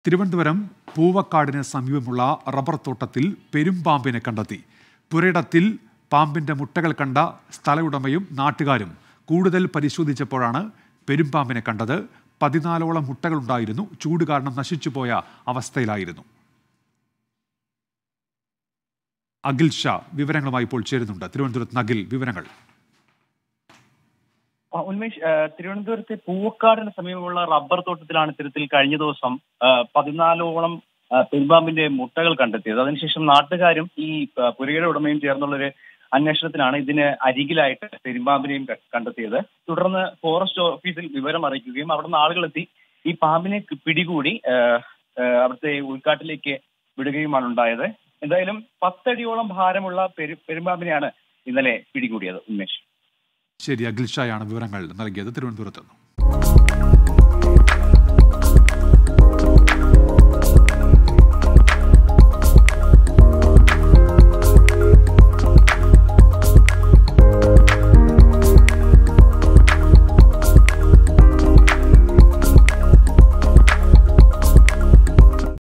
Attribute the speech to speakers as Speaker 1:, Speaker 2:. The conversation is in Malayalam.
Speaker 1: തിരുവനന്തപുരം പൂവക്കാടിന് സമീപമുള്ള റബ്ബർ തോട്ടത്തിൽ പെരുമ്പാമ്പിനെ കണ്ടെത്തി പുരയിടത്തിൽ പാമ്പിന്റെ മുട്ടകൾ കണ്ട സ്ഥലയുടമയും നാട്ടുകാരും കൂടുതൽ പരിശോധിച്ചപ്പോഴാണ് പെരുമ്പാമ്പിനെ കണ്ടത് പതിനാലോളം മുട്ടകളുണ്ടായിരുന്നു ചൂട് കാരണം നശിച്ചുപോയ അവസ്ഥയിലായിരുന്നു അഖിൽ ഷാ വിവരങ്ങളുമായി ഇപ്പോൾ ചേരുന്നുണ്ട് തിരുവനന്തപുരത്ത് നിന്ന് അഖിൽ വിവരങ്ങൾ
Speaker 2: ആ, ഉന്മേഷ് ആ, തിരുവനന്തപുരത്തെ പൂവക്കാടിന് സമീപമുള്ള റബ്ബർ തോട്ടത്തിലാണ് ഇത്തരത്തിൽ കഴിഞ്ഞ ദിവസം ആ, പതിനാലോളം ആ, പെരുമ്പാമ്പിന്റെ മുട്ടകൾ കണ്ടെത്തിയത് അതിനുശേഷം നാട്ടുകാരും ഈ ആ, പുരയുടെ ഉടമയും ചേർന്നുള്ളൊരു അന്വേഷണത്തിലാണ് ഇതിന് അരികിലായിട്ട് പെരുമ്പാമ്പിനെയും ക- കണ്ടെത്തിയത് തുടർന്ന് ഫോറസ്റ്റ് ഓഫീസിൽ വിവരം അറിയിക്കുകയും അവിടുന്ന് ആളുകളെത്തി ഈ പാമ്പിനെ കി- പിടികൂടി ആ, ആ, അവിടുത്തെ ഉൾക്കാട്ടിലേക്ക് വിടുകയുമാണ് ഉണ്ടായത് എന്തായാലും പത്തടിയോളം ഭാരമുള്ള പെരു പെരുമ്പാമ്പിനെയാണ് ഇന്നലെ പിടികൂടിയത് ഉന്മേഷ്
Speaker 1: ശരി അഖിൽ ഷായാണ് വിവരങ്ങൾ നൽകിയത് തിരുവനന്തപുരത്ത് നിന്ന്